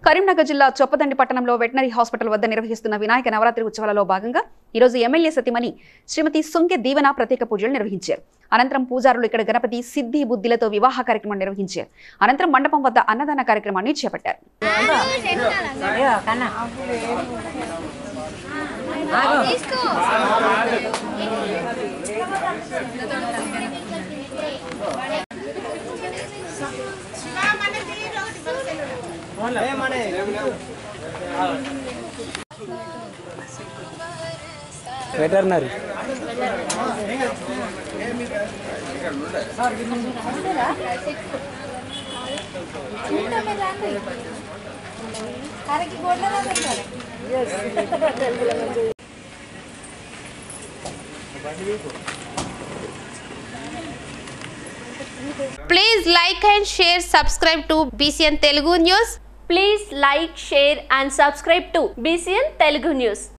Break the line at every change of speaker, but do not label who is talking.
కరీంనగర్ జిల్లా చొప్పదండి పట్టణంలో veterinary hospital వద్ద నిర్వహిస్తున్న వినాయక నవరాత్రి ఉత్సవాలలో భాగంగా ఈరోజు ఎమ్మెల్యే సతీమణి శ్రీమతి సొంకె దీవెన ప్రత్యేక పూజలు నిర్వహించారు అనంతరం పూజారులు ఇక్కడ గణపతి సిద్ధి బుద్ధిలతో వివాహ కార్యక్రమం నిర్వహించారు అనంతరం మండపం వద్ద అన్నదాన కార్యక్రమాన్ని చేపట్టారు
అయ్యో కన్నా
veterinary
Please like and share, subscribe to BCN Telugu News.
Please like, share and subscribe to BCN Telugu News.